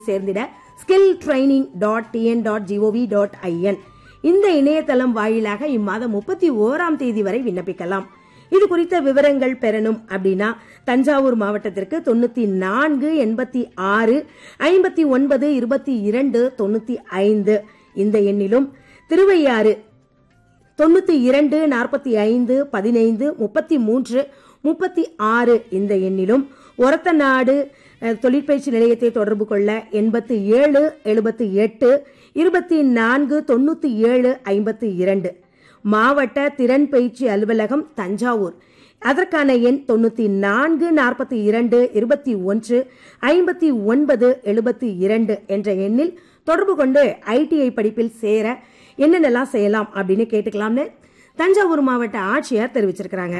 சேர்ந்திட skill training dot TN dot GOV dot IN இந்த இணையதளம் வாயிலாக இம்மாதம் முப்பத்தி ஓராம் தேதி வரை விண்ணப்பிக்கலாம் இது குறித்த விவரங்கள் பெறணும் அப்படின்னா தஞ்சாவூர் மாவட்டத்திற்கு தொண்ணூத்தி நான்கு எண்பத்தி ஆறு ஐம்பத்தி ஒன்பது இருபத்தி இரண்டு தொண்ணூத்தி ஐந்து இந்த எண்ணிலும் திருவையாறு தொண்ணூத்தி இரண்டு நாற்பத்தி ஐந்து பதினைந்து முப்பத்தி மூன்று முப்பத்தி ஆறு இந்த எண்ணிலும் ஒரத்தநாடு அஹ், தொழிற்பயிற்சி நிலையத்தை தொடர்பு கொள்ள எண்பத்தி ஏழு எழுபத்தி எட்டு இருபத்தி நான்கு தொண்ணூத்தி ஏழு ஐம்பத்தி இரண்டு மாவட்ட திறன் பயிற்சி அலுவலகம் தஞ்சாவூர் அதற்கான எண் தொண்ணூத்தி நான்கு நாற்பத்தி இரண்டு இருபத்தி ஒன்று ஐம்பத்தி ஒன்பது எழுபத்தி இரண்டு என்ற எண்ணில் தொடர்பு கொண்டு ஐடிஐ படிப்பில் சேர என்னென்னலாம் செய்யலாம் அப்படின்னு கேட்டுக்கலாம்னு தஞ்சாவூர் மாவட்ட ஆட்சியர் தெரிவிச்சிருக்கிறாங்க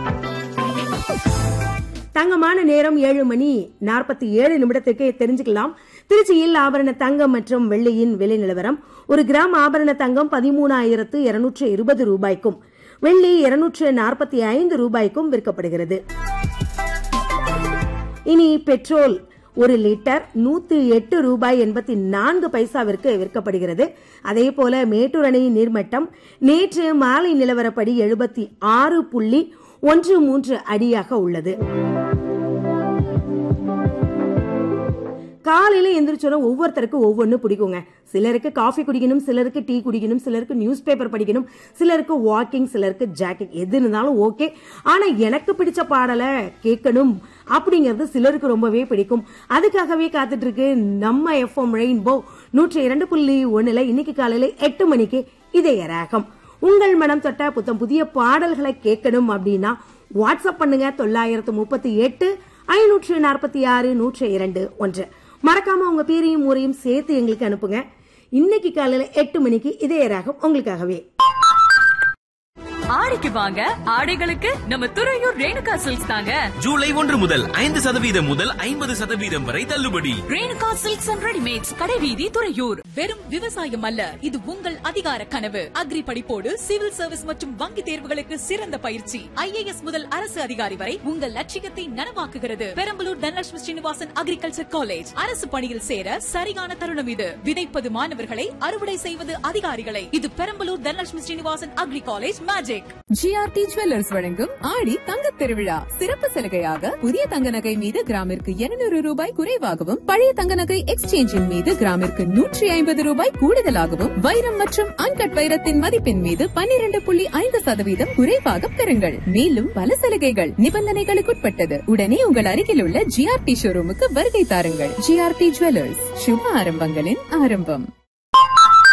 தங்கமான நேரம் ஏழு மணி நாற்பத்தி ஏழு நிமிடத்துக்கு தெரிஞ்சுக்கலாம் திருச்சியில் ஆபரண தங்கம் மற்றும் வெள்ளியின் விலை நிலவரம் ஒரு கிராம் ஆபரண தங்கம் பதிமூணாயிரத்து இருநூற்று இருபது ரூபாய்க்கும் வெள்ளி இருநூற்று நாற்பத்தி ஐந்து ரூபாய்க்கும் விற்கப்படுகிறது இனி பெட்ரோல் ஒரு லிட்டர் நூத்தி எட்டு ரூபாய் எண்பத்தி நான்கு பைசாவிற்கு விற்கப்படுகிறது அதே போல மேட்டூர் அணையின் நீர்மட்டம் நேற்று மாலை நிலவரப்படி எழுபத்தி ஆறு புள்ளி ஒன்று மூன்று அடியாக உள்ளது காலையில எந்திரிச்சோட ஒவ்வொருத்தருக்கும் ஒவ்வொன்று பிடிக்குங்க சிலருக்கு காஃபி குடிக்கணும் சிலருக்கு டீ குடிக்கணும் சிலருக்கு நியூஸ் பேப்பர் படிக்கணும் சிலருக்கு வாக்கிங் சிலருக்கு ஜாக்கெட் எது இருந்தாலும் ஓகே ஆனா எனக்கு பிடிச்ச பாடலை கேட்கணும் அப்படிங்கிறது சிலருக்கு ரொம்பவே பிடிக்கும் அதுக்காகவே காத்துட்டு இருக்கு நம்ம எஃப்எம் ரெயின்போ நூற்றி இரண்டு புள்ளி ஒண்ணுல இன்னைக்கு காலையில எட்டு மணிக்கு இதய ராகம் உங்கள் மனம் தொட்ட புத்தம் புதிய பாடல்களை கேட்கணும் அப்படின்னா வாட்ஸ்அப் பண்ணுங்க தொள்ளாயிரத்து முப்பத்தி எட்டு ஐநூற்று நாற்பத்தி ஆறு நூற்று இரண்டு ஒன்று மறக்காம உங்க பேரையும் ஊரையும் சேர்த்து எங்களுக்கு அனுப்புங்க இன்னைக்கு காலையில எட்டு மணிக்கு இதே ராகம் உங்களுக்காகவே ஆடிக்கு வாங்க ஆடைகளுக்கு நம்ம துறையூர் ரேணுகா சில்க்ஸ் தாங்க ஜூலை ஒன்று முதல் ஐந்து சதவீதம் முதல் ஐம்பது சதவீதம் வரை தள்ளுபடி ரேணுகா சில்க்ஸ் அண்ட் ரெடிமேட்ஸ் கடைவீதி துறையூர் வெறும் விவசாயம் அல்ல இது உங்கள் அதிகார கனவு அக்ரி படிப்போடு சிவில் சர்வீஸ் மற்றும் வங்கி தேர்வுகளுக்கு சிறந்த பயிற்சி ஐஏஎஸ் முதல் அரசு அதிகாரி வரை உங்கள் லட்சியத்தை நனவாக்குகிறது பெரம்பலூர் தனலட்சுமி ஸ்ரீனிவாசன் அக்ரிகல்ச்சர் காலேஜ் அரசு பணியில் சேர சரியான தருணம் இது விதைப்பது மாணவர்களை அறுவடை செய்வது அதிகாரிகளை இது Perambalur Dhanalakshmi Srinivasan agri college magic GRT jewellers வழங்கும் ஆடி தங்கத் திருவிழா சிறப்பு சலுகையாக புதிய தங்க நகை மீது கிராமிற்கு 200 ரூபாய் குறைவாகவும் பழைய தங்க நகை எக்ஸ்சேஞ்சின் மீது கிராமிற்கு நூற்றி ஐம்பது ரூபாய் கூடுதலாகவும் வைரம் மற்றும் அன்கட் வைரத்தின் மதிப்பின் மீது 12.5% புள்ளி ஐந்து சதவீதம் குறைவாக பெறுங்கள் மேலும் பல சலுகைகள் நிபந்தனைகளுக்குட்பட்டது உடனே உங்கள் அருகில் உள்ள ஜிஆர்டி ஷோரூமுக்கு வருகை தாருங்கள் ஜிஆர்டி ஜுவல்லர்ஸ் சுப ஆரம்பங்களின் ஆரம்பம்